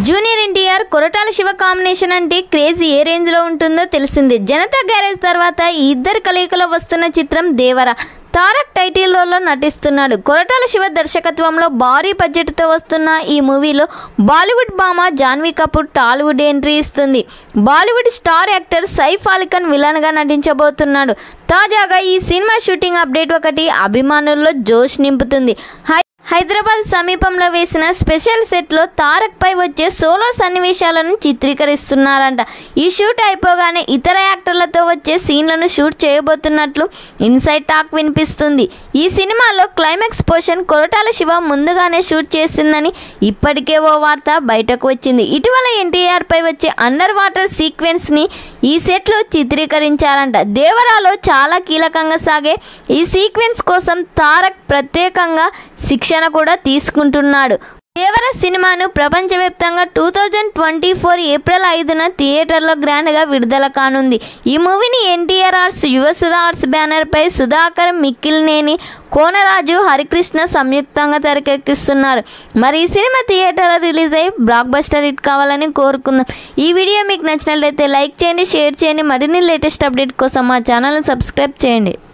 junior NTR Koratala Siva combination అంటే crazy ఏ range లో ఉంటుందో తెలిసింది జనతా గ్యారేజ్ తర్వాత ఈ ఇద్దరు కలయికలో వస్తున్న చిత్రం దేవర తారక్ టైటిల్ రోల్లో నటిస్తున్నాడు కొరటాల శివ దర్శకత్వంలో భారీ బడ్జెట్తో వస్తున్న ఈ మూవీలో బాలీవుడ్ భామ జాన్వీ కపూర్ టాలీవుడ్ ఎంట్రీ ఇస్తుంది బాలీవుడ్ స్టార్ యాక్టర్ సైఫ్ అలీఖాన్ విలన్గా నటించబోతున్నాడు తాజాగా ఈ సినిమా షూటింగ్ అప్డేట్ ఒకటి అభిమానుల్లో జోష్ నింపుతుంది హై హైదరాబాద్ సమీపంలో వేసిన స్పెషల్ సెట్లో తారక్ పై వచ్చే సోలో సన్నివేశాలను చిత్రీకరిస్తున్నారంట ఈ షూట్ అయిపోగానే ఇతర యాక్టర్లతో వచ్చే సీన్లను షూట్ చేయబోతున్నట్లు ఇన్సైడ్ టాక్ వినిపిస్తుంది ఈ సినిమాలో క్లైమాక్స్ పోర్షన్ కొరటాల శివ ముందుగానే షూట్ చేసిందని ఇప్పటికే ఓ వార్త బయటకు వచ్చింది ఇటీవల ఎన్టీఆర్ పై వచ్చే అండర్ వాటర్ సీక్వెన్స్ ని ఈ సెట్లో చిత్రీకరించారంట దేవరాలో చాలా కీలకంగా సాగే ఈ సీక్వెన్స్ కోసం తారక్ ప్రత్యేకంగా శిక్షణ కూడా తీసుకుంటున్నాడు దేవర సినిమాను ప్రపంచవ్యాప్తంగా two thousand twenty four April ఐదున థియేటర్లో గ్రాండ్గా విడుదల కానుంది ఈ మూవీని ఎన్టీఆర్ ఆర్ట్స్ యువసుధా ఆర్ట్స్ బ్యానర్పై సుధాకర్ మిక్కిల్నేని కోనరాజు హరికృష్ణ సంయుక్తంగా తెరకెక్కిస్తున్నారు మరి ఈ సినిమా థియేటర్లో రిలీజ్ అయ్యి బ్లాక్ బస్టర్ హిట్ కావాలని కోరుకుందాం ఈ వీడియో మీకు నచ్చినట్లయితే లైక్ చేయండి షేర్ చేయండి మరిన్ని లేటెస్ట్ అప్డేట్ కోసం మా ఛానల్ని సబ్స్క్రైబ్ చేయండి